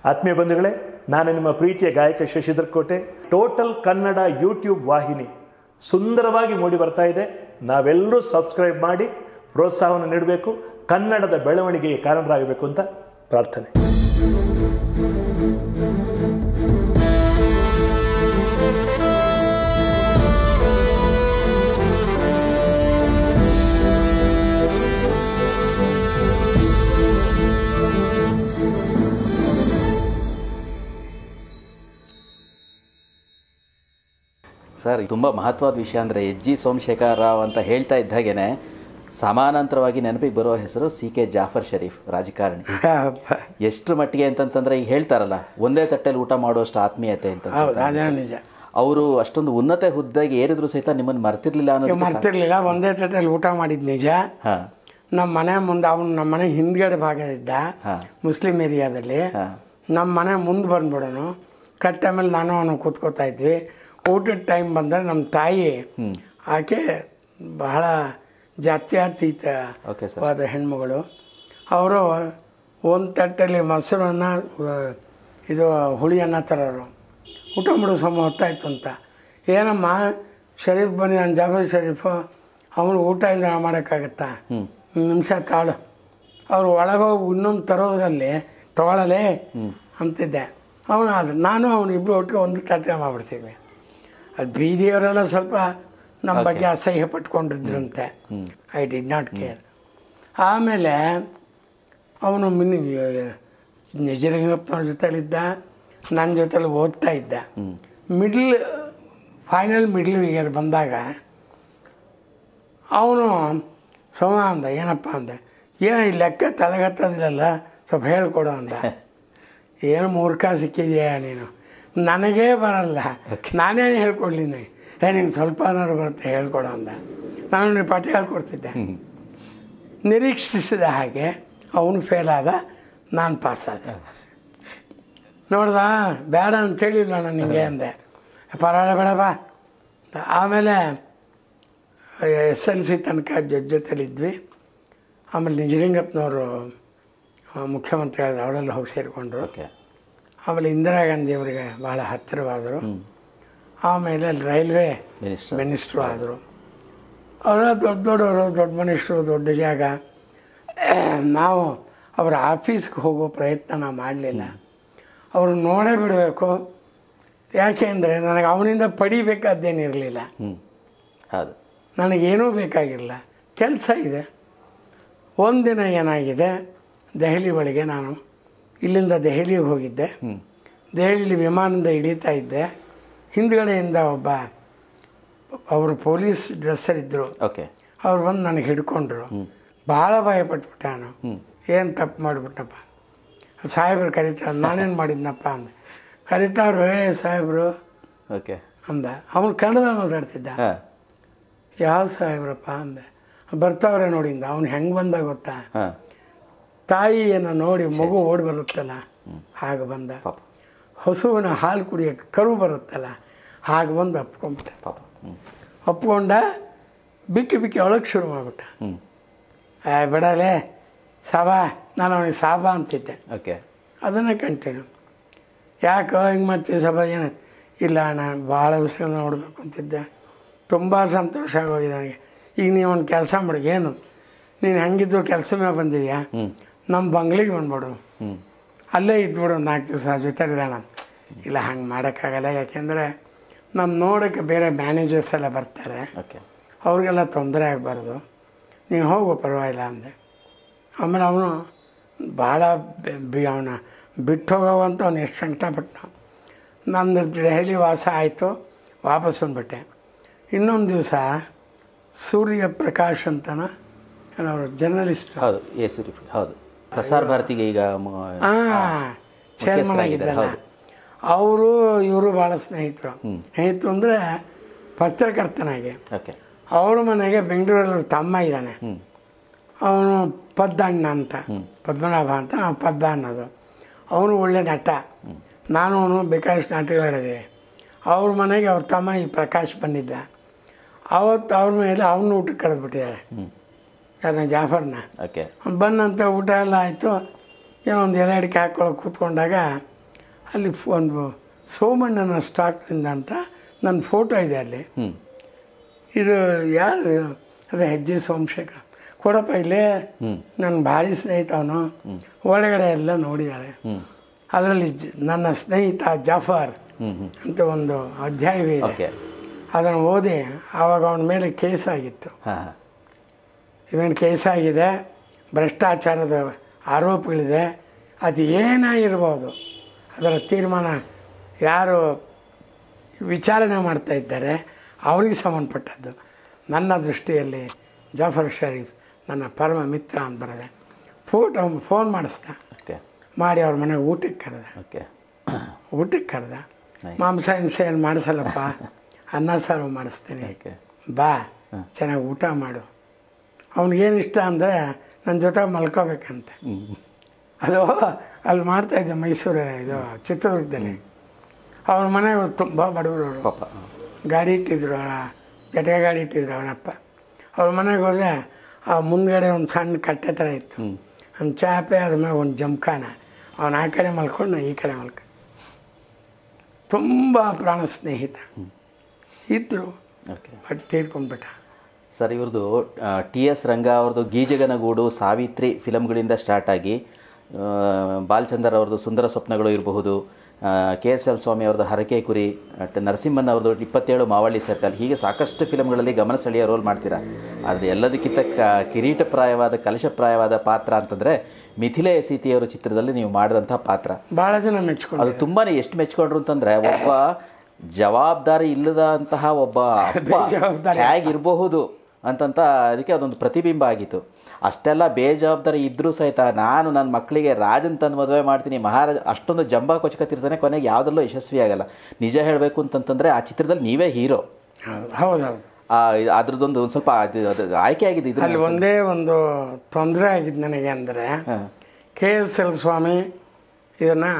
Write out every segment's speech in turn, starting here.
ಆತ್ಮೀಯ ಬಂಧುಗಳೇ ನಾನು ನಿಮ್ಮ ಪ್ರೀತಿಯ ಗಾಯಕ ಶಶಿಧರ್ ಕೋಟೆ ಟೋಟಲ್ ಕನ್ನಡ ಯೂಟ್ಯೂಬ್ ವಾಹಿನಿ ಸುಂದರವಾಗಿ ಮೂಡಿ ಬರ್ತಾ ಇದೆ ನಾವೆಲ್ಲರೂ ಸಬ್ಸ್ಕ್ರೈಬ್ ಮಾಡಿ ಪ್ರೋತ್ಸಾಹವನ್ನು ನೀಡಬೇಕು ಕನ್ನಡದ ಬೆಳವಣಿಗೆಗೆ ಕಾರಣರಾಗಬೇಕು ಅಂತ ಪ್ರಾರ್ಥನೆ ಸರ್ ತುಂಬ ಮಹತ್ವದ ವಿಷಯ ಅಂದರೆ ಎಚ್ ಜಿ ಸೋಮಶೇಖರ ರಾವ್ ಅಂತ ಹೇಳ್ತಾ ಇದ್ದಾಗೇನೆ ಸಮಾನಾಂತರವಾಗಿ ನೆನಪಿಗೆ ಬರೋ ಹೆಸರು ಸಿ ಕೆ ಜಾಫರ್ ಶರೀಫ್ ರಾಜಕಾರಣಿ ಎಷ್ಟು ಮಟ್ಟಿಗೆ ಅಂತಂತಂದ್ರೆ ಈಗ ಹೇಳ್ತಾರಲ್ಲ ಒಂದೇ ತಟ್ಟೆಲಿ ಊಟ ಮಾಡುವಷ್ಟು ಆತ್ಮೀಯತೆ ಅಂತ ಹೌದು ಅದೇ ನಿಜ ಅವರು ಅಷ್ಟೊಂದು ಉನ್ನತ ಹುದ್ದೆಗೆ ಏರಿದ್ರು ಸಹಿತ ನಿಮ್ಮನ್ನು ಮರ್ತಿರ್ಲಿಲ್ಲ ಅನ್ನೋದು ಮರ್ತಿರ್ಲಿಲ್ಲ ಒಂದೇ ತಟ್ಟೆಲಿ ಊಟ ಮಾಡಿದ್ ನಿಜ ಹಾ ನಮ್ಮ ಮನೆ ಮುಂದೆ ಅವನು ನಮ್ಮ ಮನೆ ಹಿಂದ್ಗಡೆ ಭಾಗ ಇದ್ದ ಹಾ ಮುಸ್ಲಿಂ ಏರಿಯಾದಲ್ಲಿ ಹಾ ನಮ್ಮ ಮನೆ ಮುಂದೆ ಬಂದ್ಬಿಡೋನು ಕಟ್ ಟೈಮಲ್ಲಿ ನಾನು ಅವನು ಕೂತ್ಕೋತಾ ಇದ್ವಿ ಊಟದ ಟೈಮ್ ಬಂದರೆ ನಮ್ಮ ತಾಯಿ ಹ್ಮ್ ಆಕೆ ಬಹಳ ಓಕೆ ಸರ್ ಜಾತ್ಯತೀತವಾದ ಹೆಣ್ಮಗಳು ಅವರು ಒಂದು ತಟ್ಟೆಲಿ ಮೊಸರನ್ನ ಆ, ಇದು ಹುಳಿಯನ್ನ ತರೋರು ಊಟ ಮಾಡೋ ಸಮ ಹೊತ್ತಾಯ್ತು ಅಂತ ಏನಮ್ಮ ಶರೀಫ್ ಬಂದಿದ್ದಾನೆ ಜಾಫರ್ ಶರೀಫು ಅವನು ಊಟ ಇಲ್ಲ ಮಾಡೋಕ್ಕಾಗತ್ತಾ ಹ್ಮ್ ನಿಮಿಷ ತಾಳು ಅವ್ರು ಒಳಗೋಗಿ ಇನ್ನೊಂದು ತರೋದ್ರಲ್ಲಿ ತಗೊಳ್ಳಲೇ ಅಂತಿದ್ದೆ ಅವನು ಅದು ನಾನು ಅವನು ಇಬ್ಬರು ಒಟ್ಟಿಗೆ ಒಂದು ತಟ್ಟೆ ಮಾಡಿಬಿಡ್ತೀವಿ ಅದು ಬೀದಿಯವರೆಲ್ಲ ಸ್ವಲ್ಪ ನಮ್ಮ ಬಗ್ಗೆ ಅಸಹ್ಯ ಪಟ್ಕೊಂಡಿದ್ರಂತೆ ಐ ಡಿಡ್ ನಾಟ್ ಕೇರ್ ಆಮೇಲೆ ಅವನು ಮಿನಿ ನಿಜಲಿಂಗಪ್ಪನವ್ರ ಜೊತೆಲಿದ್ದ ನನ್ನ ಜೊತೆಲಿ ಓದ್ತಾ ಇದ್ದ ಮಿಡ್ಲ್ ಫೈನಲ್ ಮಿಡ್ಲ್ ಇಯರ್ ಬಂದಾಗ ಅವನು ಸೋಮ ಅಂದ ಏನಪ್ಪ ಅಂದೆ ಏನು ಈ ಲೆಕ್ಕ ತಲೆಗತ್ತದಿಲ್ಲಲ್ಲ ಸ್ವಲ್ಪ ಹೇಳ್ಕೊಡು ಅಂದ ಏನು ಮೂರ್ಖ ಸಿಕ್ಕಿದೆಯಾ ನೀನು ನನಗೇ ಬರಲ್ಲ ನಾನೇನು ಹೇಳ್ಕೊಡ್ಲಿ ನೀ ಏ ನಿಂಗೆ ಸ್ವಲ್ಪ ಏನಾದ್ರು ಬರುತ್ತೆ ಹೇಳ್ಕೊಡು ಅಂದ ನಾನು ನೀವು ಪಾಠ ಹೇಳ್ಕೊಡ್ತಿದ್ದೆ ನಿರೀಕ್ಷಿಸಿದ ಹಾಗೆ ಅವನು ಫೇಲ್ ಆದ ನಾನು ಪಾಸ್ ಆದೆ ನೋಡ್ದ ಬೇಡ ಅಂತ ಹೇಳಿಲ್ಲ ನಾನು ನಿಂಗೆ ಅಂದೆ ಪರವಾಗಿಲ್ಲ ಬೇಡ ಬಾ ಆಮೇಲೆ ಎಸ್ ಎಲ್ ಸಿ ತನಕ ಜೊತೆ ಜೊತೆಲಿದ್ವಿ ಆಮೇಲೆ ನಿಜಲಿಂಗಪ್ಪನವರು ಮುಖ್ಯಮಂತ್ರಿಗಳು ಅವರೆಲ್ಲ ಹೋಗಿ ಸೇರಿಕೊಂಡ್ರು ಓಕೆ ಆಮೇಲೆ ಇಂದಿರಾ ಗಾಂಧಿ ಅವರಿಗೆ ಭಾಳ ಹತ್ತಿರವಾದರು ಆಮೇಲೆ ರೈಲ್ವೆ ಮಿನಿಸ್ಟರ್ ಮಿನಿಸ್ಟ್ರು ಆದರು ಅವರ ದೊಡ್ಡ ದೊಡ್ಡವರು ದೊಡ್ಡ ಮನುಷ್ಯರು ದೊಡ್ಡ ಜಾಗ ನಾವು ಅವರ ಆಫೀಸ್ಗೆ ಹೋಗೋ ಪ್ರಯತ್ನ ನಾವು ಮಾಡಲಿಲ್ಲ ಅವರು ನೋಡೇ ಬಿಡಬೇಕು ಯಾಕೆ ಅಂದರೆ ನನಗೆ ಅವನಿಂದ ಪಡಿಬೇಕಾದ್ದೇನಿರಲಿಲ್ಲ ಹ್ಞೂ ಹೌದು ನನಗೇನೂ ಬೇಕಾಗಿರಲಿಲ್ಲ ಕೆಲಸ ಇದೆ ಒಂದಿನ ಏನಾಗಿದೆ ದೆಹಲಿ ಒಳಗೆ ನಾನು ಇಲ್ಲಿಂದ ದೆಹಲಿಗೆ ಹೋಗಿದ್ದೆ ಹ್ಞೂ ದೆಹಲಿಲಿ ವಿಮಾನದಿಂದ ಇಳೀತಾ ಇದ್ದೆ ಹಿಂದ್ಗಡೆಯಿಂದ ಒಬ್ಬ ಅವರು ಪೊಲೀಸ್ ಡ್ರೆಸ್ಸರಿದ್ದರು ಓಕೆ ಅವ್ರು ಬಂದು ನನಗೆ ಹಿಡ್ಕೊಂಡ್ರು ಭಾಳ ಭಯಪಟ್ಬಿಟ್ಟೆ ನಾನು ಹ್ಞೂ ಏನು ತಪ್ಪು ಮಾಡಿಬಿಟ್ನಪ್ಪ ಸಾಹೇಬ್ರು ಕರೀತಾರೆ ನಾನೇನು ಮಾಡಿದ್ನಪ್ಪ ಅಂದೆ ಕರೀತಾವ್ರು ರೇ ಸಾಹೇಬರು ಓಕೆ ಅಂದ ಅವನು ಕನ್ನಡ ಮಾತಾಡ್ತಿದ್ದ ಹಾಂ ಯಾವ ಸಾಹೇಬ್ರಪ್ಪ ಅಂದೆ ಬರ್ತಾವ್ರೆ ನೋಡಿಂದ ಅವ್ನು ಹೆಂಗೆ ಬಂದ ಗೊತ್ತಾ ಹಾಂ ತಾಯಿಯನ್ನು ನೋಡಿ ಮಗು ಓಡಿ ಬರುತ್ತಲ್ಲ ಹಾಗೆ ಬಂದ ಪಾಪ ಹಸುವಿನ ಹಾಲು ಕುಡಿಯೋಕೆ ಕರು ಬರುತ್ತಲ್ಲ ಹಾಗೆ ಬಂದು ಅಪ್ಕೊಂಬಿಟ್ಟ ಪಾಪ ಹ್ಞೂ ಅಪ್ಕೊಂಡ ಬಿಕ್ಕಿ ಬಿಕ್ಕಿ ಒಳಗೆ ಶುರು ಮಾಡಿಬಿಟ್ಟ ಹ್ಞೂ ಏ ಬಿಡಲೇ ಸಾಬಾ ನಾನು ಅವನಿಗೆ ಸಾಬಾ ಅಂತಿದ್ದೆ ಓಕೆ ಅದನ್ನು ಕಂಟಿನ್ಯೂ ಯಾಕೆ ಹಿಂಗೆ ಮಾಡ್ತೀವಿ ಸಭಾ ಏನು ಇಲ್ಲ ನಾನು ಭಾಳ ದಿವಸ ನೋಡಬೇಕು ಅಂತಿದ್ದೆ ತುಂಬ ಸಂತೋಷ ಆಗೋಗಿದೆ ನನಗೆ ಈಗ ನೀವು ಒಂದು ಕೆಲಸ ಮಾಡಿ ಏನು ನೀನು ಹೆಂಗಿದ್ರು ಕೆಲಸ ಮೇಲೆ ಬಂದಿದ್ಯಾ ಹ್ಞೂ ನಮ್ಮ ಬಂಗ್ಲಿಗೆ ಬಂದ್ಬಿಡು ಹ್ಞೂ ಅಲ್ಲೇ ಇದ್ಬಿಡು ಒಂದು ನಾಲ್ಕು ದಿವಸ ಜೊತೆ ಇರೋಣ ಇಲ್ಲ ಹಂಗೆ ಮಾಡೋಕ್ಕಾಗಲ್ಲ ಯಾಕೆಂದರೆ ನಮ್ಮ ನೋಡೋಕ್ಕೆ ಬೇರೆ ಮ್ಯಾನೇಜರ್ಸ್ ಎಲ್ಲ ಬರ್ತಾರೆ ಓಕೆ ಅವ್ರಿಗೆಲ್ಲ ತೊಂದರೆ ಆಗಬಾರ್ದು ನೀನು ಹೋಗು ಪರವಾಗಿಲ್ಲ ಅಂದೆ ಆಮೇಲೆ ಅವನು ಭಾಳ ಅವನ ಬಿಟ್ಟು ಹೋಗೋವಂತ ಅವನು ಎಷ್ಟು ಸಂಕಟಪಟ್ಟ ನಂದು ದೆಹಲಿ ವಾಸ ಆಯಿತು ವಾಪಸ್ ಬಂದ್ಬಿಟ್ಟೆ ಇನ್ನೊಂದು ದಿವಸ ಸೂರ್ಯ ಪ್ರಕಾಶ್ ಅಂತನ ಅವರು ಜರ್ನಲಿಸ್ಟ್ ಹೌದು ಎ ಸೂರಿ ಹೌದು ಪ್ರಸಾರ ಭಾರತಿಗೆ ಈಗ ಮ- ಹಾಂ ಚೇರ್ಮನ್ ಮುಖ್ಯಸ್ಥರಾಗಿದ್ದಾರೆ, ಆಗಿದ್ದಲ್ಲ ಅವರು ಇವರು ಭಾಳ ಸ್ನೇಹಿತರು ಸ್ನೇಹಿತರು ಅಂದರೆ ಪತ್ರಕರ್ತನಾಗಿ ಓಕೆ ಅವ್ರ ಮನೆಗೆ ಬೆಂಗಳೂರಲ್ಲಿ ಅವ್ರ ತಮ್ಮ ಇದ್ದಾನೆ ಹ್ಞೂ ಅವನು ಪದ್ದಣ್ಣ ಅಂತ ಪದ್ಮನಾಭ ಅಂತ ನಾವು ಪದ್ದ ಅನ್ನೋದು ಅವನು ಒಳ್ಳೆ ನಟ ನಾನು ಅವನು ಬೇಕಾದಷ್ಟು ನಾಟಕಗಳಿದೆ ಅವ್ರ ಮನೆಗೆ ಅವ್ರ ತಮ್ಮ ಈ ಪ್ರಕಾಶ್ ಬಂದಿದ್ದ ಅವತ್ತು ಅವ್ರ ಮೇಲೆ ಅವನು ಊಟಕ್ಕೆ ಕರೆದ್ಬಿಟ್ಟಿದ್ದಾರೆ ಹ್ಞೂ ಯಾರನ್ನ ಜಾಫರ್ನ ಓಕೆ ಬಂದಂತ ಊಟ ಎಲ್ಲ ಆಯಿತು ಏನೋ ಒಂದು ಎಲೆ ಅಡಿಕೆ ಹಾಕ್ಕೊಳಕ್ಕೆ ಕೂತ್ಕೊಂಡಾಗ ಅಲ್ಲಿ ಫ್- ಒಂದು ಸೋಮಣ್ಣನ ಸ್ಟಾಕ್ನಿಂದ ಅಂತ ನನ್ನ ಫೋಟೋ ಇದೆ ಅಲ್ಲಿ ಹ್ಞೂ ಇದು ಯಾರು ಅದೇ ಹೆಜ್ಜೆ ಸೋಮಶೇಖರ್ ಕೊಡಪ್ಪ ಇಲ್ಲೇ ಹ್ಞೂ ನನ್ನ ಭಾರಿ ಸ್ನೇಹಿತ ಅವನು ಒಳಗಡೆ ಎಲ್ಲ ನೋಡಿದ್ದಾರೆ ಹ್ಞೂ ಅದರಲ್ಲಿ ಜ- ನನ್ನ ಸ್ನೇಹಿತ ಜಾಫರ್ ಹ್ಞೂ ಹ್ಞೂ ಅಂತ ಒಂದು ಅಧ್ಯಾಯವೇ ಇದೆ ಓಕೆ ಅದನ್ನು ಓದಿ ಆವಾಗ ಅವನ ಮೇಲೆ ಕೇಸ್ ಆಗಿತ್ತು ಹಾಂ ಹಾಂ ಇವೇನು ಕೇಸ್ ಆಗಿದೆ ಭ್ರಷ್ಟಾಚಾರದ ಆರೋಪಗಳಿದೆ ಅದು ಏನಾಗಿರ್ಬೋದು ಅದರ ತೀರ್ಮಾನ ಯಾರು ವಿಚಾರಣೆ ಮಾಡ್ತಾ ಇದ್ದಾರೆ ಅವರಿಗೆ ಸಂಬಂಧಪಟ್ಟದ್ದು ನನ್ನ ದೃಷ್ಟಿಯಲ್ಲಿ ಜಾಫರ್ ಶರೀಫ್ ನನ್ನ ಪರಮ ಮಿತ್ರ ಅಂತ ಬರದೆ ಫೋಟೋ ಫೋನ್ ಮಾಡಿಸ್ದ ಓಕೆ ಮಾಡಿ ಅವ್ರ ಮನೆಗೆ ಊಟಕ್ಕೆ ಕರೆದ ಓಕೆ ಊಟಕ್ಕೆ ಕರೆದ Nice. ಮಾಂಸ ಹಿಂಸೆ ಏನು ಮಾಡಿಸಲ್ಲಪ್ಪ ಅನ್ನ ಸಾರು ಮಾಡಿಸ್ತೀನಿ ಓಕೆ ಬಾ ಚೆನ್ನಾಗಿ ಊಟ ಮಾಡು ಅವ್ನಿಗೇನು ಇಷ್ಟ ಅಂದರೆ ನನ್ನ ಜೊತೆ ಮಲ್ಕೋಬೇಕಂತ ಹ್ಞೂ ಅದು ಅಲ್ಲಿ ಮಾಡ್ತಾಯಿದ್ದೆ ಮೈಸೂರು ಇದು ಚಿತ್ರದುರ್ಗದಲ್ಲಿ ಅವ್ರ ಮನೆಗೆ ತುಂಬ ಬಡವರು ಅವರು ಪಾಪ ಗಾಡಿ ಇಟ್ಟಿದ್ರು ಅವರ ಜಟೆ ಗಾಡಿ ಇಟ್ಟಿದ್ರು ಅವರಪ್ಪ ಅವ್ರ ಮನೆಗೆ ಹೋದರೆ ಆ ಮುಂದ್ಗಡೆ ಒಂದು ಸಣ್ಣ ಕಟ್ಟೆ ಥರ ಇತ್ತು ಹ್ಞೂ ಒಂದು ಚಾಪೆ ಅದ್ರ ಮೇಲೆ ಒಂದು ಜಮ್ಖಾನ ಅವನು ಆ ಕಡೆ ಮಲ್ಕೊಂಡು ನಾ ಈ ಕಡೆ ಮಲ್ಕ ತುಂಬ ಪ್ರಾಣ ಸ್ನೇಹಿತ ಇದ್ದರು ಓಕೆ ಬಟ್ ತೀರ್ಕೊಂಡ್ಬಿಟ್ಟ ಸರ್ ಇವ್ರದ್ದು ಟಿ ಎಸ್ ರಂಗ ಅವ್ರದ್ದು ಗೀಜಗನಗೂಡು ಸಾವಿತ್ರಿ ಫಿಲಮ್ಗಳಿಂದ ಸ್ಟಾರ್ಟ್ ಆಗಿ ಆ, ಬಾಲಚಂದರ್ ಅವ್ರದ್ದು ಸುಂದರ ಸ್ವಪ್ನಗಳು ಇರಬಹುದು ಕೆ ಎಸ್ ಎಲ್ ಸ್ವಾಮಿ ಅವ್ರದ್ದು ಹರಕೆ ಕುರಿ ಅಟ್ ನರಸಿಂಹನ್ ಅವ್ರದ್ದು ಇಪ್ಪತ್ತೇಳು ಮಾವಳ್ಳಿ ಸರ್ಕಲ್ ಹೀಗೆ ಸಾಕಷ್ಟು ಫಿಲಮ್ಗಳಲ್ಲಿ ಗಮನ ಸೆಳೆಯೋ ರೋಲ್ ಮಾಡ್ತೀರಾ ಆದರೆ ಎಲ್ಲದಕ್ಕಿಂತ ಕ ಕಿರೀಟಪ್ರಾಯವಾದ ಕಲಶಪ್ರಾಯವಾದ ಪಾತ್ರ ಅಂತಂದರೆ ಮಿಥಿಲೆ ಸೀತೆಯವರ ಚಿತ್ರದಲ್ಲಿ ನೀವು ಮಾಡಿದಂಥ ಪಾತ್ರ ಭಾಳ ಜನ ಮೆಚ್ಕೊಂಡು ಅದು ತುಂಬಾ ಎಷ್ಟು ಮೆಚ್ಕೊಂಡ್ರು ಅಂತಂದ್ರೆ ಒಬ್ಬ ಜವಾಬ್ದಾರಿ ಇಲ್ಲದಂತಹ ಒಬ್ಬ ಅಪ್ಪ ಬೇಜವಾಬ್ದಾರಿ ಹೇಗಿರಬಹುದು ಅಂತಂತ ಅದಕ್ಕೆ ಅದೊಂದು ಪ್ರತಿಬಿಂಬ ಆಗಿತ್ತು ಅಷ್ಟೆಲ್ಲ ಬೇಜವಾಬ್ದಾರಿ ಇದ್ರೂ ಸಹಿತ ನಾನು ನನ್ನ ಮಕ್ಕಳಿಗೆ ರಾಜನ್ ತಂದು ಮದುವೆ ಮಾಡ್ತೀನಿ ಮಹಾರಾಜ ಅಷ್ಟೊಂದು ಜಂಬ ಕೊಚ್ಕೊತಿರ್ತಾನೆ ಕೊನೆಗೆ ಯಾವುದರಲ್ಲೂ ಯಶಸ್ವಿ ಆಗಲ್ಲ ನಿಜ ಹೇಳಬೇಕು ಅಂತಂತಂದ್ರೆ ಆ ಚಿತ್ರದಲ್ಲಿ ನೀವೇ ಹೀರೋ ಹೌದು ಹೌದೌದು ಆ ಇದ್- ಅದ್ರದ್ದೊಂದು ಒಂದು ಸ್ವಲ್ಪ ಅದು ಅದು ಆಯ್ಕೆ ಆಗಿದೆ ಇದು ಅಲ್ಲಿ ಒಂದೇ ಒಂದು ತೊಂದರೆ ಆಗಿದ್ದು ನನಗೆ ಅಂದರೆ ಕೆ ಎಸ್ ಎಲ್ ಸ್ವಾಮಿ ಇದನ್ನು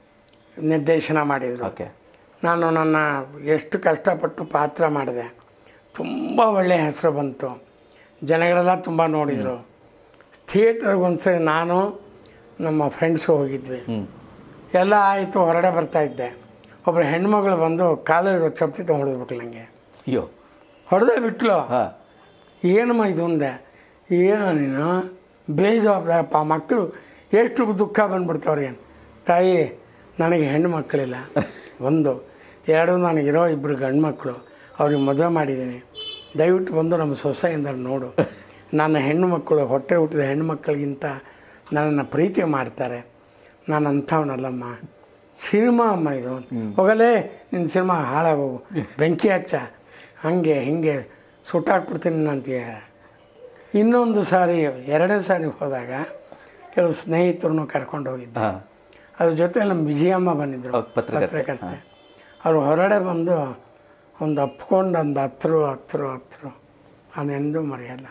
ನಿರ್ದೇಶನ ಮಾಡಿದರು ಓಕೆ ನಾನು ನನ್ನ ಎಷ್ಟು ಕಷ್ಟಪಟ್ಟು ಪಾತ್ರ ಮಾಡಿದೆ ತುಂಬ ಒಳ್ಳೆಯ ಹೆಸರು ಬಂತು ಜನಗಳೆಲ್ಲ ತುಂಬ ನೋಡಿದರು ಥಿಯೇಟರ್ಗೆ ಒಂದ್ಸರಿ ನಾನು ನಮ್ಮ ಫ್ರೆಂಡ್ಸು ಹೋಗಿದ್ವಿ ಹ್ಞೂ ಎಲ್ಲ ಆಯಿತು ಹೊರಗಡೆ ಬರ್ತಾ ಇದ್ದೆ ಒಬ್ಬರು ಹೆಣ್ಮಗಳು ಬಂದು ಕಾಲಿರೋ ಚಪ್ಪಲಿ ತೊಗೊಂಡು ಹೊಡೆದ್ಬಿಟ್ಲು ನನಗೆ ಅಯ್ಯೋ ಹೊಡೆದೇ ಬಿಟ್ಲು ಹಾಂ ಏನಮ್ಮ ಇದು ಅಂದೆ ಏನೋ ನೀನು ಬೇಜವಾಬ್ದಾರಪ್ಪ ಮಕ್ಕಳು ಎಷ್ಟು ದುಃಖ ಬಂದ್ಬಿಡ್ತವ್ರಿಗೆ ತಾಯಿ ನನಗೆ ಹೆಣ್ಣು ಮಕ್ಕಳಿಲ್ಲ ಒಂದು ಎರಡು ನನಗಿರೋ ಇಬ್ಬರು ಗಂಡು ಮಕ್ಕಳು ಅವ್ರಿಗೆ ಮದುವೆ ಮಾಡಿದ್ದೀನಿ ದಯವಿಟ್ಟು ಬಂದು ನಮ್ಮ ಸೊಸೆಯಿಂದ ನೋಡು ನನ್ನ ಹೆಣ್ಣು ಮಕ್ಕಳು ಹೊಟ್ಟೆ ಹುಟ್ಟಿದ ಹೆಣ್ಣು ಮಕ್ಕಳಿಗಿಂತ ನನ್ನನ್ನು ಪ್ರೀತಿ ಮಾಡ್ತಾರೆ ನಾನು ಅಂಥವನಲ್ಲಮ್ಮ ಸಿನಿಮಾ ಅಮ್ಮ ಇದು ಹೋಗಲೇ ನಿನ್ನ ಸಿನಿಮಾ ಹಾಳಾಗೋಗು ಬೆಂಕಿ ಹಚ್ಚ ಹಾಗೆ ಹಿಂಗೆ ಸುಟ್ಟಾಕ್ಬಿಡ್ತೀನಿ ಅಂತೀಯ ಇನ್ನೊಂದು ಸಾರಿ ಎರಡನೇ ಸಾರಿ ಹೋದಾಗ ಕೆಲವು ಸ್ನೇಹಿತರನ್ನು ಕರ್ಕೊಂಡು ಹೋಗಿದ್ದೆ ಹಾಂ ಅದ್ರ ಜೊತೆ ನಮ್ಮ ವಿಜಯಮ್ಮ ಬಂದಿದ್ದರು ಹೌದು, ಪತ್ರಕರ್ತೆ. ಪತ್ರಕರ್ತೆ ಅವರು ಹೊರಗಡೆ ಬಂದು ಒಂದು ಅಪ್ಕೊಂಡು ಒಂದು ಹತ್ರು ಹತ್ರು ಹತ್ರು ಅದೆಂದೂ ಮರೆಯಲ್ಲ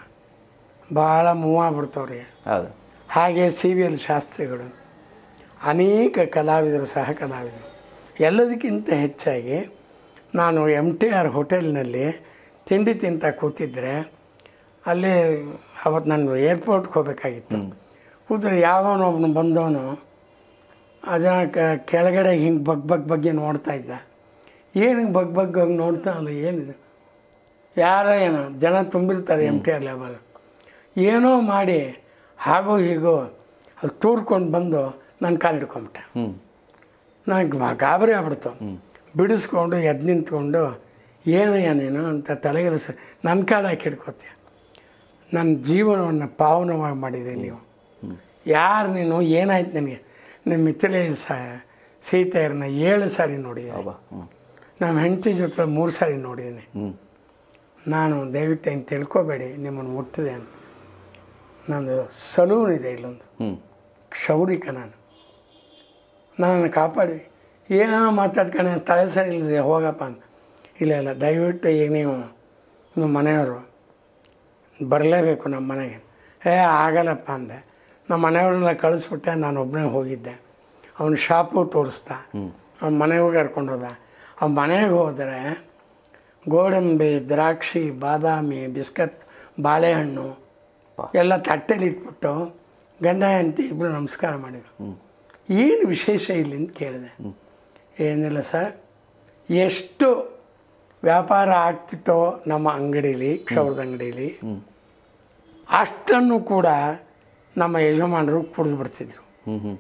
ಭಾಳ ಮೂವ್ ಆಗ್ಬಿಡ್ತವ್ರಿಗೆ ಹೌದು ಹಾಗೆ ಸಿ ವಿ ಎಲ್ ಶಾಸ್ತ್ರಿಗಳು ಅನೇಕ ಕಲಾವಿದರು ಸಹ ಕಲಾವಿದರು ಎಲ್ಲದಕ್ಕಿಂತ ಹೆಚ್ಚಾಗಿ ನಾನು ಎಮ್ ಟಿ ಆರ್ ಹೋಟೆಲ್ನಲ್ಲಿ ತಿಂಡಿ ತಿಂತ ಕೂತಿದ್ದರೆ ಅಲ್ಲಿ ಅವತ್ತು ನಾನು ಏರ್ಪೋರ್ಟ್ಗೆ ಹೋಗ್ಬೇಕಾಗಿತ್ತು ಕೂತ್ರೆ ಯಾವನೋ ಒಬ್ಬನು ಬಂದವನು ಅದನ್ನ ಕ- ಕೆಳಗಡೆ ಹಿಂಗೆ ಬಗ್ ಬಗ್ ಬಗ್ಗೆ ನೋಡ್ತಾ ಇದ್ದ ಏನು ಬಗ್ ಬಗ್ ಹೋಗಿ ನೋಡ್ತಾನಲ್ಲ ಏನಿದೆ ಯಾರೋ ಏನೋ ಜನ ತುಂಬಿರ್ತಾರೆ ಎಮ್ ಟಿ ಆರ್ ಲೆವೆಲ್ ಏನೋ ಮಾಡಿ ಹಾಗೋ ಹೀಗೋ ಅದು ತೂರ್ಕೊಂಡು ಬಂದು ನನ್ನ ಕಾಲು ಹಿಡ್ಕೊಂಬಿಟ್ಟೆ ಹ್ಞೂ ನನಗೆ ಗಾಬರಿ ಆಗ್ಬಿಡ್ತು ಬಿಡಿಸ್ಕೊಂಡು ಎದ್ದು ನಿಂತ್ಕೊಂಡು ಏನಯ್ಯ ನೀನು ಅಂತ ತಲೆಗೆಲಸ ನನ್ನ ಕಾಲು ಹಾಕಿ ಹಿಡ್ಕೋತೀಯ ನನ್ನ ಜೀವನವನ್ನು ಪಾವನವಾಗಿ ಮಾಡಿದೆ ನೀವು ಯಾರು ನೀನು ಏನಾಯ್ತು ನಿನಗೆ ನಿಮ್ಮ ಮಿಥಿಲೆ ಸ ಸೀತೆಯರನ್ನ ಏಳು ಸಾರಿ ನೋಡಿದೆ ಹೌದಾ ಹ್ಞೂ ನಮ್ಮ ಹೆಂಡತಿ ಜೊತೆ ಮೂರು ಸಾರಿ ನೋಡಿದ್ದೀನಿ ಹ್ಞೂ ನಾನು ದಯವಿಟ್ಟು ಏನು ತಿಳ್ಕೊಬೇಡಿ ನಿಮ್ಮನ್ನು ಮುಟ್ಟಿದೆ ಅಂತ ನಂದು ಸಲೂನ್ ಇದೆ ಇಲ್ಲೊಂದು ಹ್ಞೂ ಕ್ಷೌರಿಕ ನಾನು ನನ್ನನ್ನು ಕಾಪಾಡಿ ಏನೇನೋ ಮಾತಾಡ್ಕೊಂಡು ತಲೆ ಸರಿ ಇಲ್ಲದೆ ಹೋಗಪ್ಪ ಅಂತ ಇಲ್ಲ ಇಲ್ಲ ದಯವಿಟ್ಟು ಈಗ ನೀವು ನಿಮ್ಮ ಮನೆಯವರು ಬರಲೇಬೇಕು ನಮ್ಮ ಮನೆಗೆ ಏ ಆಗಲ್ಲಪ್ಪ ಅಂದೆ ನಮ್ಮ ಮನೆಯವ್ರನ್ನೆಲ್ಲ ಕಳಿಸ್ಬಿಟ್ಟೆ ನಾನು ಒಬ್ಬನೇ ಹೋಗಿದ್ದೆ ಅವನ ಶಾಪು ತೋರಿಸ್ದ ಅವ್ನ ಮನೆಗೆ ಕರ್ಕೊಂಡು ಹೋದ ಅವ್ನ ಮನೆಗೆ ಹೋದರೆ ಗೋಡಂಬಿ ದ್ರಾಕ್ಷಿ ಬಾದಾಮಿ ಬಿಸ್ಕತ್ ಬಾಳೆಹಣ್ಣು ಪಾ. ಎಲ್ಲ ತಟ್ಟೆಲಿ ಇಟ್ಬಿಟ್ಟು ಗಂಡ ಹೆಂಡತಿ ಇಬ್ಬರು ನಮಸ್ಕಾರ ಮಾಡಿದರು ಹ್ಞೂ ಏನು ವಿಶೇಷ ಇಲ್ಲಿ ಅಂತ ಕೇಳಿದೆ ಏನಿಲ್ಲ ಸರ್ ಎಷ್ಟು ವ್ಯಾಪಾರ ಆಗ್ತಿತ್ತೋ ನಮ್ಮ ಅಂಗಡೀಲಿ ಕ್ಷೌರದ ಅಂಗಡೀಲಿ ಅಷ್ಟನ್ನು ಕೂಡ ನಮ್ಮ ಯಜಮಾನರು ಕುಡಿದು ಬಿಡ್ತಿದ್ರು ಹ್ಞೂ ಹ್ಞೂ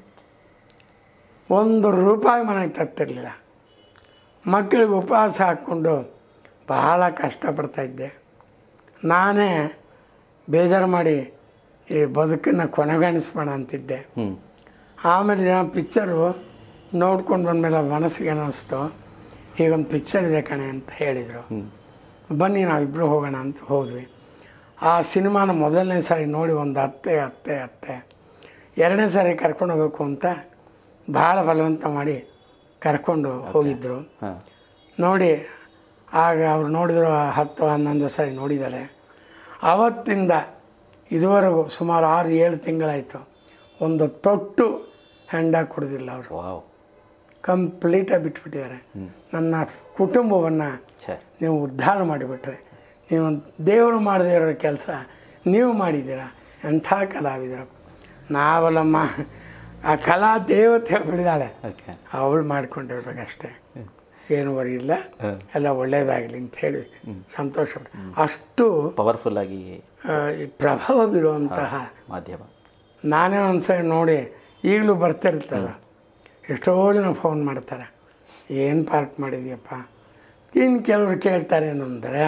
ಒಂದು ರೂಪಾಯಿ ಮನೆಗೆ ತರ್ತಿರ್ಲಿಲ್ಲ ಮಕ್ಕಳಿಗೆ ಉಪವಾಸ ಹಾಕ್ಕೊಂಡು ಬಹಳ ಕಷ್ಟಪಡ್ತಾ ಇದ್ದೆ ನಾನೇ ಬೇಜಾರು ಮಾಡಿ ಈ ಬದುಕನ್ನು ಕೊನೆಗಾಣಿಸ್ಬೋಣ ಅಂತಿದ್ದೆ ಹ್ಞೂ ಆಮೇಲೆ ದಿನ ಪಿಕ್ಚರು ನೋಡ್ಕೊಂಡು ಬಂದಮೇಲೆ ಮನಸ್ಸಿಗೆ ಅನ್ನಿಸ್ತು ಹೀಗೊಂದು ಪಿಕ್ಚರ್ ಇದೆ ಕಣೆ ಅಂತ ಹೇಳಿದರು ಬನ್ನಿ ನಾವಿಬ್ಬರು ಹೋಗೋಣ ಅಂತ ಹೋದ್ವಿ ಆ ಸಿನಿಮಾನ ಮೊದಲನೇ ಸಾರಿ ನೋಡಿ ಒಂದು ಹತ್ತೆ ಹತ್ತೆ ಹತ್ತೆ ಎರಡನೇ ಸಾರಿ ಕರ್ಕೊಂಡು ಹೋಗ್ಬೇಕು ಅಂತ ಭಾಳ ಬಲವಂತ ಮಾಡಿ ಕರ್ಕೊಂಡು ಹೋಗಿದ್ದರು ಹಾಂ ನೋಡಿ ಆಗ ಅವ್ರು ನೋಡಿದ್ರು ಹತ್ತು ಹನ್ನೊಂದು ಸಾರಿ ನೋಡಿದ್ದಾರೆ ಆವತ್ತಿಂದ ಇದುವರೆಗೂ ಸುಮಾರು ಆರು ಏಳು ತಿಂಗಳಾಯಿತು ಒಂದು ತೊಟ್ಟು ಹೆಂಡ ಕುಡಿದಿಲ್ಲ ಅವರು ವಾವ್ ಕಂಪ್ಲೀಟಾಗಿ ಬಿಟ್ಬಿಟ್ಟಿದ್ದಾರೆ ನನ್ನ ಕುಟುಂಬವನ್ನು ಛೇ ನೀವು ಉದ್ಧಾರ ಮಾಡಿಬಿಟ್ರೆ ನೀವು ದೇವರು ಮಾಡದೇ ಇರೋ ಕೆಲಸ ನೀವು ಮಾಡಿದ್ದೀರ ಎಂಥ ಕಲಾವಿದರು ನಾವಲ್ಲಮ್ಮ ಆ ಕಲಾ ದೇವತೆ ಬಿಡಿದಾಳೆ ಓಕೆ ಅವಳು ಮಾಡ್ಕೊಂಡಿರ್ಬೇಕಷ್ಟೇ ಏನು ಬರೀ ಇಲ್ಲ ಹಾಂ ಎಲ್ಲ ಒಳ್ಳೇದಾಗಲಿ ಅಂತ ಹೇಳಿ ಸಂತೋಷ ಪಟ್ಟೆ. ಅಷ್ಟು ಪವರ್ಫುಲ್ ಆಗಿ ಆ, ಈ ಪ್ರಭಾವ ಬೀರುವಂತಹ ಮಾಧ್ಯಮ ನಾನೇ ಒಂದ್ಸರಿ ನೋಡಿ ಈಗಲೂ ಬರ್ತಿರ್ತದ ಎಷ್ಟೋ ಜನ ಫೋನ್ ಮಾಡ್ತಾರೆ ಏನು ಪಾರ್ಟ್ ಮಾಡಿದ್ಯಪ್ಪ ಇನ್ನು ಕೆಲವರು ಕೇಳ್ತಾರೆ ಏನಂದರೆ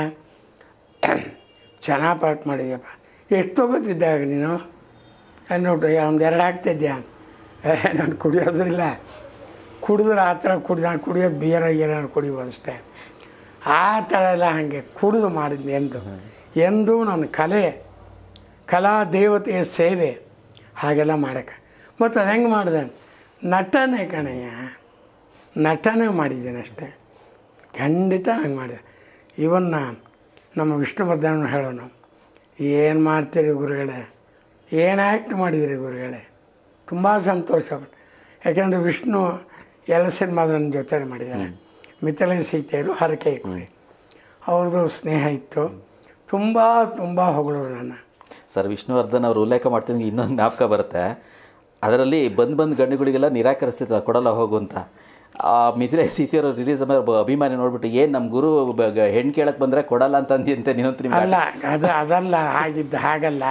ಚೆನ್ನಾಗಿ ಪಾರ್ಟ್ ಮಾಡಿದ್ಯಪ್ಪ ಎಷ್ಟು ತೊಗೋತಿದ್ದೆ ಆಗ ನೀನು ನೋಡ್ರಿ ಒಂದು ಎರಡು ಹಾಕ್ತಿದ್ಯಾ ಏ, ನಾನು ಕುಡಿಯೋದು ಇಲ್ಲ ಕುಡಿದ್ರೆ ಆ ಥರ ಕುಡ್ದು ನಾನು ಕುಡಿಯೋದು ಬಿಯರ್ ಗೀರ ಕುಡಿಬೋದು ಅಷ್ಟೇ ಆ ಥರ ಎಲ್ಲ ಹಾಗೆ ಕುಡಿದು ಮಾಡಿದ್ದೆ ಎಂದು ಎಂದೂ ನನ್ನ ಕಲೆ ಕಲಾ ದೇವತೆಯ ಸೇವೆ ಹಾಗೆಲ್ಲ ಮಾಡೋಕ್ಕೆ ಮತ್ತು ಅದು ಹೆಂಗೆ ಮಾಡಿದೆ ನಟನೆ ಕಣಯ್ಯ ನಟನೆ ಮಾಡಿದ್ದೀನಿ ಅಷ್ಟೇ ಖಂಡಿತ ಹಂಗೆ ಮಾಡಿದೆ ಇವನ್ನ ನಮ್ಮ ವಿಷ್ಣುವರ್ಧನ ಹೇಳೋಣ ಏನು ಮಾಡ್ತೀರಿ ಗುರುಗಳೇ ಏನು ಆ್ಯಕ್ಟ್ ಮಾಡಿದಿರಿ ಗುರುಗಳೇ ತುಂಬ ಸಂತೋಷ ಪಟ್ಟೆ ಯಾಕೆಂದರೆ ವಿಷ್ಣು ಎಲ್ಲ ಸಿನಿಮಾದ ನನ್ನ ಜೊತೆ ಮಾಡಿದ್ದಾರೆ ಮಿಥಿಲೆ ಸೀತೆಯರು ಹರಕೆ ಕುರಿ ಅವ್ರದ್ದು ಸ್ನೇಹ ಇತ್ತು ತುಂಬ ತುಂಬ ಹೊಗಳರು ನನ್ನ ಸರ್ ವಿಷ್ಣುವರ್ಧನ್ ಅವರು ಉಲ್ಲೇಖ ಮಾಡ್ತಿದ್ದಂಗೆ ಇನ್ನೊಂದು ಜ್ಞಾಪಕ ಬರುತ್ತೆ ಅದರಲ್ಲಿ ಬಂದ್ ಬಂದ್ ಗಂಡುಗಳಿಗೆಲ್ಲ ನಿರಾಕರಿಸ್ತಿದ್ರು ಕೊಡಲ್ಲ ಹೋಗು ಅಂತ ಆ ಮಿಥಿಲೆ ಸೀತೆಯವರು ರಿಲೀಸ್ ಮೇಲೆ ಒಬ್ಬ ಅಭಿಮಾನಿ ನೋಡ್ಬಿಟ್ಟು ಏನು ನಮ್ಮ ಗುರು ಬ- ಗ- ಹೆಣ್ಣು ಕೇಳಕ್ಕೆ ಬಂದರೆ ಕೊಡಲ್ಲ ಅಂತ ಅಂದಿಯಂತೆ ನೀನಂತ ನಿಮ್ಗೆ ಅಲ್ಲ ಅದು ಅದಲ್ಲ ಆಗಿದ್ದು ಹಾಗಲ್ಲ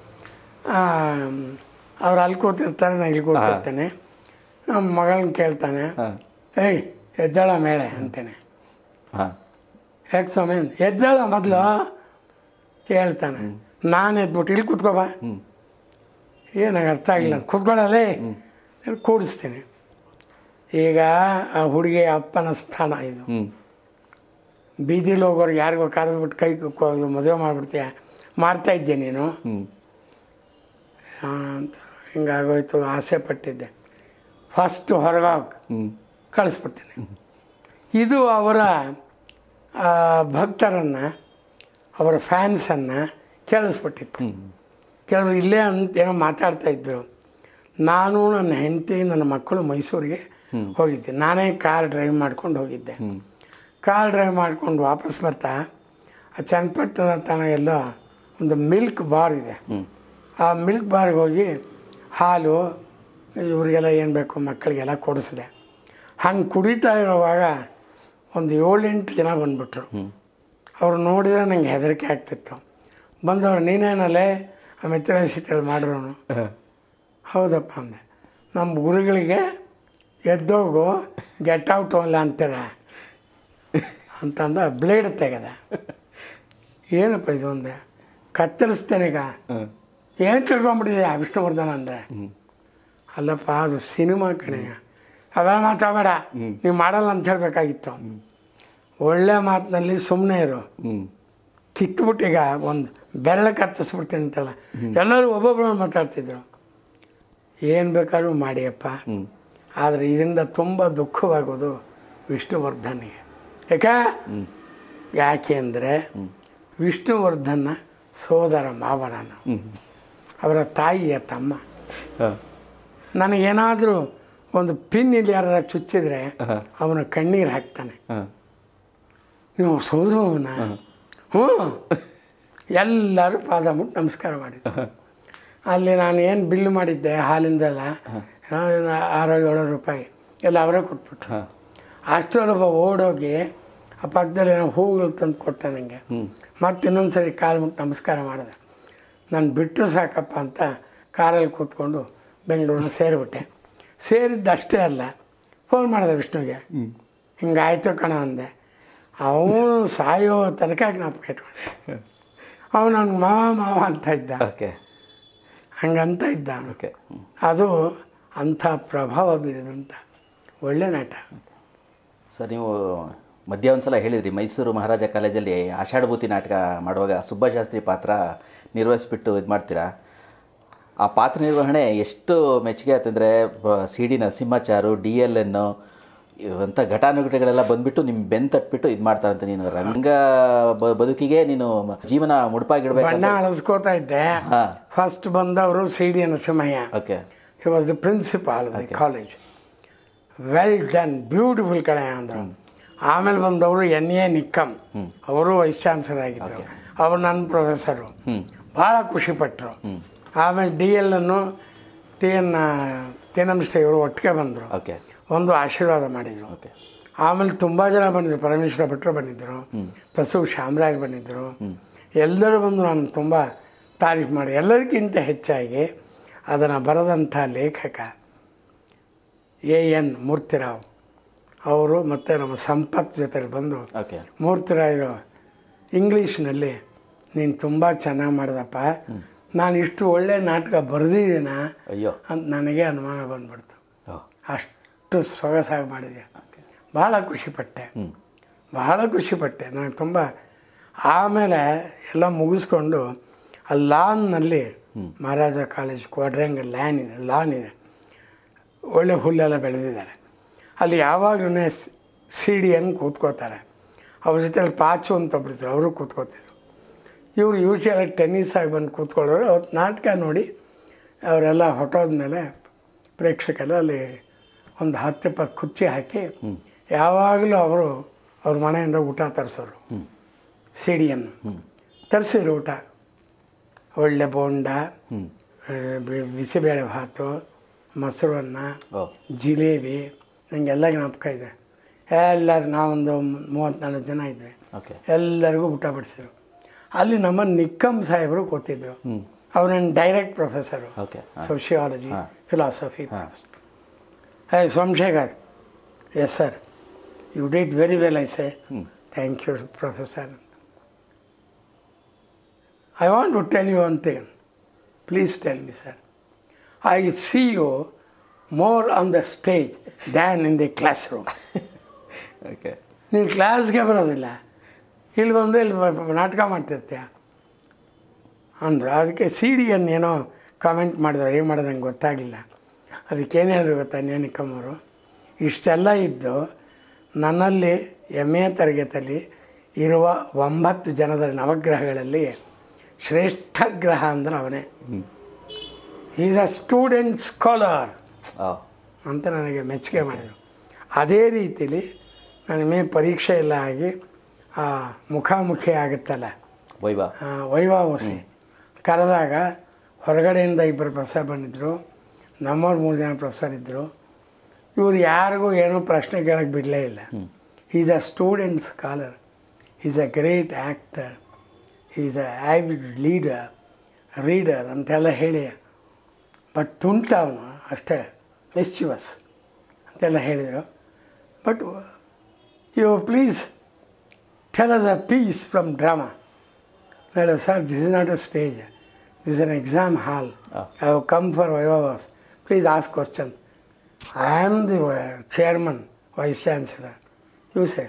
ಅವ್ರು ಅಲ್ಲಿ ಕೂತಿರ್ತಾರೆ ನಾನು ಇಲ್ಲಿ ಕೂತಿರ್ತೇನೆ ನಮ್ಮ ಮಗಳನ್ನ ಕೇಳ್ತಾನೆ ಹಾಂ ಏಯ್ ಎದ್ದಾಳ ಮೇಳೆ ಅಂತೇನೆ ಹಾಂ ಯಾಕೆ ಸ್ವಾಮಿ ಎದ್ದಾಳ ಮೊದಲು ಹೇಳ್ತಾನೆ ನಾನು ಎದ್ಬಿಟ್ಟು ಇಲ್ಲಿ ಕೂತ್ಕೋಬಾ ಹ್ಞೂ ಏನಾಗ ಅರ್ಥ ಆಗಿಲ್ಲ ಕೂತ್ಕೊಳ್ಳಲೇ ಕೂಡಿಸ್ತೀನಿ ಈಗ ಆ ಹುಡುಗಿ ಅಪ್ಪನ ಸ್ಥಾನ ಇದು ಹ್ಞೂ ಬೀದಿಲಿ ಹೋಗೋರು ಯಾರಿಗೋ ಕರೆದ್ಬಿಟ್ಟು ಕೈ ಕುಕ್ಕೋದು ಮದುವೆ ಮಾಡಿಬಿಡ್ತೀಯ ಮಾಡ್ತಾ ಇದ್ದೆ ನೀನು ಹ್ಞೂ ಆ, ಅಂತ ಹಿಂಗಾಗೋಯ್ತು ಆಸೆ ಪಟ್ಟಿದ್ದೆ ಫಸ್ಟು ಹೊರಗೋಗಿ ಹ್ಞೂ ಕಳಿಸ್ಬಿಡ್ತೀನಿ ಇದು ಅವರ ಆ, ಭಕ್ತರನ್ನು ಅವರ ಫ್ಯಾನ್ಸನ್ನು ಕೇಳಿಸ್ಬಿಟ್ಟಿತ್ತು ಹ್ಞೂ ಕೆಲವರು ಇಲ್ಲೇ ಅಂತ ಏನೋ ಮಾತಾಡ್ತಾ ಇದ್ದರು ನಾನು ನನ್ನ ಹೆಂಡತಿ ನನ್ನ ಮಕ್ಕಳು ಮೈಸೂರಿಗೆ ಹೋಗಿದ್ದೆ ನಾನೇ ಕಾರ್ ಡ್ರೈವ್ ಮಾಡ್ಕೊಂಡು ಹೋಗಿದ್ದೆ ಹ್ಞೂ ಕಾರ್ ಡ್ರೈವ್ ಮಾಡ್ಕೊಂಡು ವಾಪಸ್ ಬರ್ತಾ ಆ ಚನ್ನಪಟ್ಟಣ ತನ ಎಲ್ಲೋ ಒಂದು ಮಿಲ್ಕ್ ಬಾರ್ ಇದೆ ಹ್ಞೂ ಆ ಮಿಲ್ಕ್ ಬಾರ್ಗೆ ಹೋಗಿ ಹಾಲು ಇವರಿಗೆಲ್ಲ ಏನು ಬೇಕು ಮಕ್ಕಳಿಗೆಲ್ಲ ಕೊಡಿಸಿದೆ ಹಂಗೆ ಕುಡಿತಾ ಇರೋವಾಗ ಒಂದು ಏಳೆಂಟು ಜನ ಬಂದ್ಬಿಟ್ರು ಹ್ಞೂ ಅವ್ರು ನೋಡಿದ್ರೆ ನಂಗೆ ಹೆದರಿಕೆ ಆಗ್ತಿತ್ತು ಬಂದವ್ರು ನೀನೇನಲ್ಲೇ ಆ ಮಿತ್ರ ಸೀಟಲ್ಲಿ ಮಾಡಿರೋನು ಹೌದಪ್ಪ ಅಂದೆ ನಮ್ಮ ಗುರುಗಳಿಗೆ ಎದ್ದೋಗು ಗೆಟ್ ಔಟ್ ಅಲ್ಲ ಅಂತಾರೆ ಅಂತಂದ ಬ್ಲೇಡ್ ತೆಗೆದ ಏನಪ್ಪ ಇದು ಅಂದೆ ಕತ್ತರಿಸ್ತೇನೆ ಈಗ ಹಾಂ ಏನು ತಿಳ್ಕೊಂಬಿಟ್ಟಿದೆ ವಿಷ್ಣುವರ್ಧನ ಅಂದರೆ ಹ್ಞೂ ಅಲ್ಲಪ್ಪ ಅದು ಸಿನಿಮಾ ಕಣೆಯ ಅವೆಲ್ಲ ಮಾತಾಡಬೇಡ ನೀವು ಮಾಡಲ್ಲ ಅಂತ ಹೇಳಬೇಕಾಗಿತ್ತು ಒಳ್ಳೆ ಮಾತಿನಲ್ಲಿ ಸುಮ್ಮನೆ ಇರು ಹ್ಞೂ ಕಿತ್ಬಿಟ್ಟು ಈಗ ಒಂದು ಬೆರಳ ಕತ್ತಿಸ್ಬಿಡ್ತೀನಿ ಅಂತಲ್ಲ ಎಲ್ಲರೂ ಒಬ್ಬೊಬ್ಬರು ಮಾತಾಡ್ತಿದ್ರು ಏನು ಬೇಕಾದ್ರೂ ಮಾಡಿಯಪ್ಪ ಹ್ಞೂ ಆದರೆ ಇದರಿಂದ ತುಂಬ ದುಃಖವಾಗೋದು ವಿಷ್ಣುವರ್ಧನ್ಗೆ ಯಾಕೆ ಹ್ಞೂ ಯಾಕೆ ಅಂದರೆ ವಿಷ್ಣುವರ್ಧನ್ನ ಸೋದರ ಮಾವ ನಾನು ಹ್ಞೂ ಅವರ ತಾಯಿಯ ತಮ್ಮ ಹಾಂ ನನಗೇನಾದರೂ ಒಂದು ಪಿನ್ ಇಲ್ಲಿ ಯಾರ ಚುಚ್ಚಿದ್ರೆ ಹಾಂ ಅವನ ಕಣ್ಣೀರು ಹಾಕ್ತಾನೆ ಹಾಂ ನೀವು ಸೋದರವನ ಹ್ಞೂ ಎಲ್ಲರೂ ಪಾದ ಮುಟ್ಟು ನಮಸ್ಕಾರ ಮಾಡಿದ್ರು ಅಲ್ಲಿ ನಾನು ಏನು ಬಿಲ್ ಮಾಡಿದ್ದೆ ಹಾಲಿಂದೆಲ್ಲ ಆರು ಏಳು ರೂಪಾಯಿ ಎಲ್ಲ ಅವರೇ ಕೊಟ್ಬಿಟ್ರು ಹಾಂ ಅಷ್ಟರೊಬ್ಬ ಓಡೋಗಿ ಆ ಪಕ್ಕದಲ್ಲಿ ಏನೋ ಹೂಗಳು ತಂದು ಕೊಟ್ಟ ನನಗೆ ಹ್ಞೂ ಮತ್ತೆ ಇನ್ನೊಂದು ಸರಿ ಕಾಲು ಮುಟ್ಟು ನಮಸ್ಕಾರ ಮಾಡಿದೆ ನಾನು ಬಿಟ್ಟರು ಸಾಕಪ್ಪ ಅಂತ ಕಾರಲ್ಲಿ ಕೂತ್ಕೊಂಡು ಬೆಂಗಳೂರನ್ನ ಸೇರಿಬಿಟ್ಟೆ ಸೇರಿದ್ದಷ್ಟೇ ಅಲ್ಲ ಫೋನ್ ಮಾಡಿದೆ ವಿಷ್ಣುಗೆ ಹಿಂಗಾಯ್ತು ಕಣ ಅಂದೆ ಅವನು ಸಾಯೋ ತನಕ ಜ್ಞಾಪಕ ಇಟ್ಕೊಂಡೆ ಅವನು ಅವ್ನಿಗೆ ಮಾವ ಮಾವ ಅಂತ ಇದ್ದ ಓಕೆ ಹಂಗಂತ ಇದ್ದ ಅವ್ನು. ಓಕೆ ಹ್ಞೂ ಅದು ಅಂಥ ಪ್ರಭಾವ ಬೀರಿದಂಥ ಒಳ್ಳೆ ನಟ ಸರ್ ನೀವು ಮಧ್ಯ ಒಂದು ಸಲ ಹೇಳಿದ್ರಿ ಮೈಸೂರು ಮಹಾರಾಜ ಕಾಲೇಜಲ್ಲಿ ಆಷಾಢಭೂತಿ ನಾಟಕ ಮಾಡುವಾಗ ಸುಬ್ಬಶಾಸ್ತ್ರಿ ಪಾತ್ರ ನಿರ್ವಹಿಸ್ಬಿಟ್ಟು ಇದು ಮಾಡ್ತೀರಾ ಆ ಪಾತ್ರ ನಿರ್ವಹಣೆ ಎಷ್ಟು ಮೆಚ್ಚುಗೆ ಆಯ್ತಂದರೆ C D Narasimhachar D L ಎನ್ನು ಇವಂಥ ಘಟಾನುಘಟಿಗಳೆಲ್ಲ ಬಂದ್ಬಿಟ್ಟು ನಿಮ್ಮ ಬೆನ್ ತಟ್ಬಿಟ್ಟು ಇದು ಮಾಡ್ತಾರಂತೆ ನೀನು ರಂಗ ಬ- ಬದುಕಿಗೆ ನೀನು ಜೀವನ ಮುಡುಪಾಗಿಡ್ಬೇಕು ಬಣ್ಣ ಅಳಿಸ್ಕೋತಾ ಇದ್ದೆ ಹಾಂ ಫಸ್ಟ್ ಬಂದವರು C D Narasimhaiah okay he was the principal of the college well done beautiful ಕಡೆ ಅಂದರು ಆಮೇಲೆ ಬಂದವರು ಎನ್ ಎ ನಿಕ್ಕಮ್ ಅವರು ವೈಸ್ ಚಾನ್ಸಲರ್ ಆಗಿದ್ದರು ಅವರು ನನ್ನ ಪ್ರೊಫೆಸರು ಹ್ಞೂ ಭಾಳ ಖುಷಿಪಟ್ಟರು ಆಮೇಲೆ ಡಿ ಎಲ್ ಅನ್ನು ಟಿ ಎನ್ ತೇನಂಶ್ರೀ ಇವರು ಒಟ್ಟಿಗೆ ಬಂದರು ಓಕೆ ಒಂದು ಆಶೀರ್ವಾದ ಮಾಡಿದರು ಓಕೆ ಆಮೇಲೆ ತುಂಬ ಜನ ಬಂದಿದ್ರು ಪರಮೇಶ್ವರ ಭಟ್ರು ಬಂದಿದ್ದರು ತಸು ಶಾಮರಾಜ್ ಬಂದಿದ್ದರು ಎಲ್ಲರೂ ಬಂದು ನಾನು ತುಂಬ ತಾರೀಫ್ ಮಾಡಿ ಎಲ್ಲರಿಗಿಂತ ಹೆಚ್ಚಾಗಿ ಅದನ್ನು ಬರೆದಂಥ ಲೇಖಕ ಎ ಎನ್ ಮೂರ್ತಿರಾವ್ ಅವರು ಮತ್ತು ನಮ್ಮ ಸಂಪತ್ ಜೊತೆಲಿ ಬಂದು ಓಕೆ ಮೂರ್ತಿರಾಯರು ಇಂಗ್ಲೀಷ್ನಲ್ಲಿ ನೀನು ತುಂಬ ಚೆನ್ನಾಗಿ ಮಾಡಿದಪ್ಪ ನಾನು ಇಷ್ಟು ಒಳ್ಳೆ ನಾಟಕ ಬರೆದಿದ್ದೀನ ಅಯ್ಯೋ ಅಂತ ನನಗೆ ಅನುಮಾನ ಬಂದ್ಬಿಡ್ತು ಓ ಅಷ್ಟು ಸೊಗಸಾಗಿ ಮಾಡಿದೆ ಭಾಳ ಖುಷಿಪಟ್ಟೆ ಹ್ಞೂ ಬಹಳ ಖುಷಿಪಟ್ಟೆ ನನಗೆ ತುಂಬ ಆಮೇಲೆ ಎಲ್ಲ ಮುಗಿಸ್ಕೊಂಡು ಆ ಲಾನ್ನಲ್ಲಿ ಮಹಾರಾಜ ಕಾಲೇಜ್ ಕ್ವಾಡ್ರಂಗಲ್ ಲ್ಯಾನ್ ಇದೆ ಲಾನ್ ಇದೆ ಒಳ್ಳೆ ಹುಲ್ಲೆಲ್ಲ ಬೆಳೆದಿದ್ದಾರೆ ಅಲ್ಲಿ ಯಾವಾಗಲೂ ಸಿ ಡಿ ಹಂಗೆ ಕೂತ್ಕೋತಾರೆ ಅವ್ರ ಜೊತೆಲಿ ಪಾಚು ಅಂತ ಒಬ್ರಿದ್ರು ಅವರು ಕೂತ್ಕೋತಿದ್ರು ಇವರು ಯೂಶಲಿ ಟೆನ್ನಿಸ್ ಆಗಿ ಬಂದು ಕೂತ್ಕೊಳ್ಳೋರು ಅವತ್ತು ನಾಟಕ ನೋಡಿ ಅವರೆಲ್ಲ ಹೊಟ್ಟೋದ್ಮೇಲೆ ಪ್ರೇಕ್ಷಕರು ಅಲ್ಲಿ ಒಂದು ಹತ್ತು ಇಪ್ಪತ್ತು ಕುರ್ಚಿ ಹಾಕಿ ಯಾವಾಗಲೂ ಅವರು ಅವ್ರ ಮನೆಯಿಂದ ಊಟ ತರಿಸೋರು ಸಿಡಿಯನ್ನು ತರಿಸಿದ್ರು ಊಟ ಒಳ್ಳೆ ಬೋಂಡ ಹ್ಞೂ ಆ, ಬಿ- ಬಿಸಿಬೇಳೆ ಭಾತು ಮೊಸರು ಅನ್ನ ಓ ಜಿಲೇಬಿ ನನಗೆಲ್ಲ ಜ್ಞಾಪಕ ಇದೆ ಎಲ್ಲರೂ ನಾವೊಂದು ಮೂವತ್ತ್ನಾಲ್ಕು ಜನ ಇದ್ವಿ ಓಕೆ ಎಲ್ಲರಿಗೂ ಊಟ ಬಡಿಸಿದ್ರು ಅಲ್ಲಿ ನಮ್ಮ ನಿಕ್ಕಮ್ ಸಾಹೇಬರು ಕೂತಿದ್ರು ಹ್ಞೂ ಅವ್ರು ನನ್ನ ಡೈರೆಕ್ಟ್ ಪ್ರೊಫೆಸರು ಓಕೆ ಸೋಷಿಯಾಲಜಿ ಹಾಂ. ಫಿಲಾಸಫಿ ಹಾಂ. Hey Somashekar yes sir you did very well I say ಹ್ಞೂ thank you professor I want to tell you one thing please tell me sir I see you more on the stage than in the classroom okay ನೀನು ಕ್ಲಾಸ್ಗೆ ಬರೋದಿಲ್ಲ ಇಲ್ಲಿ ಬಂದು ಇಲ್ಲಿ ಮ- ನಾಟಕ ಮಾಡ್ತಿರ್ತೀಯ ಅಂದರು ಅದಕ್ಕೆ ಸಿ ಡಿಯನ್ನು ಏನೋ ಕಾಮೆಂಟ್ ಮಾಡಿದ್ರು ಏನು ಮಾಡೋದು ನಂಗೆ ಗೊತ್ತಾಗಲಿಲ್ಲ ಅದಕ್ಕೇನು ಹೇಳಿದ್ರು ಗೊತ್ತಾ ನೇನಿಕಮ್ಮವರು ಇಷ್ಟೆಲ್ಲ ಇದ್ದು ನನ್ನಲ್ಲಿ ಎಮ್ ಎ ತರಗತಿಯಲ್ಲಿ ಇರುವ ಒಂಬತ್ತು ಜನದ ನವಗ್ರಹಗಳಲ್ಲಿ ಶ್ರೇಷ್ಠ ಗ್ರಹ ಅಂದ್ರೆ ಅವನೇ ಈಸ್ ಅ ಸ್ಟೂಡೆಂಟ್ ಸ್ಕಾಲರ್ ಓ ಅಂತ ನನಗೆ ಮೆಚ್ಚುಗೆ ಮಾಡಿದರು ಅದೇ ರೀತಿಲಿ ನನ್ನ ಮೇ ಪರೀಕ್ಷೆ ಎಲ್ಲ ಆಗಿ ಆ ಮುಖಾಮುಖಿ ಆಗುತ್ತಲ್ಲ ವೈವಾ ಆ, ವೈವಾವಸಿ ಕರೆದಾಗ ಹೊರಗಡೆಯಿಂದ ಇಬ್ಬರು ಪ್ರೊಫೆಸರ್ ಬಂದಿದ್ದರು ನಮ್ಮವ್ರು ಮೂರು ಜನ ಪ್ರೊಫೆಸರ್ ಇದ್ದರು ಇವ್ರು ಯಾರಿಗೂ ಏನೂ ಪ್ರಶ್ನೆ ಕೇಳಕ್ಕೆ ಬಿಡಲೇ ಇಲ್ಲ is a student scholar is a great actor is a avid leader reader ಅಂತೆಲ್ಲ ಹೇಳಿ ಬಟ್ ತುಂಟ ಅವನು ಅಷ್ಟೇ ಮಿಸ್ಚಿವಸ್ ಅಂತೆಲ್ಲ ಹೇಳಿದರು but you please tell us a piece from drama ಹೇಳ sir this is not a stage this an exam hall Ah. I have come for vivas please ask questions I am the chairman vice chancellor you say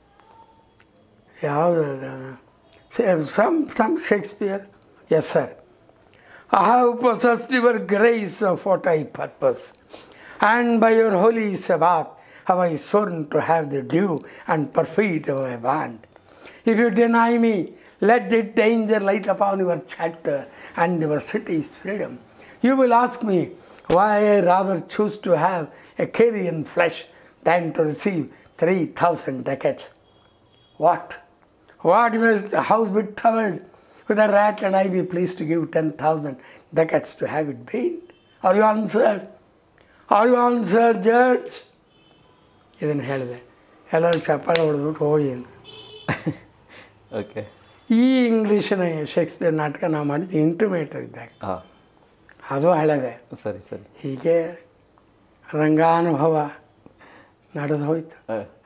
ಯಾವುದು from from Shakespeare yes sir I have possessed your grace of what I purpose, and by your holy Sabbath have I sworn to have the due and perfect of my bond. If you deny me, let the danger light upon your chapter and your city's freedom. You will ask me why I rather choose to have a Carian flesh than to receive 3,000 ducats. What? What must the house be troubled with a rat and I be pleased to give 10,000 ducats to have it paid? Are you answered? Are you answer judge ಇದನ್ನು ಹೇಳಿದೆ ಎಲ್ಲರೂ ಚಪ್ಪಾಳೆ ಹೊಡೆದ್ಬಿಟ್ಟು ಹೋಗಿ ಅಂದ್ರು. Okay ಈ ಇಂಗ್ಲೀಷಿನ Shakespeare ನಾಟಕ ನಾವು ಮಾಡಿದ್ದು ಇಂಟಿಮೇಟರ್ ಇದ್ದಾಗ ಹಾಂ ಅದು ಹಳೆದೆ ಸರಿ ಸರಿ ಹೀಗೆ ರಂಗಾನುಭವ ನಡೆದು ಹೋಯ್ತು ಆ,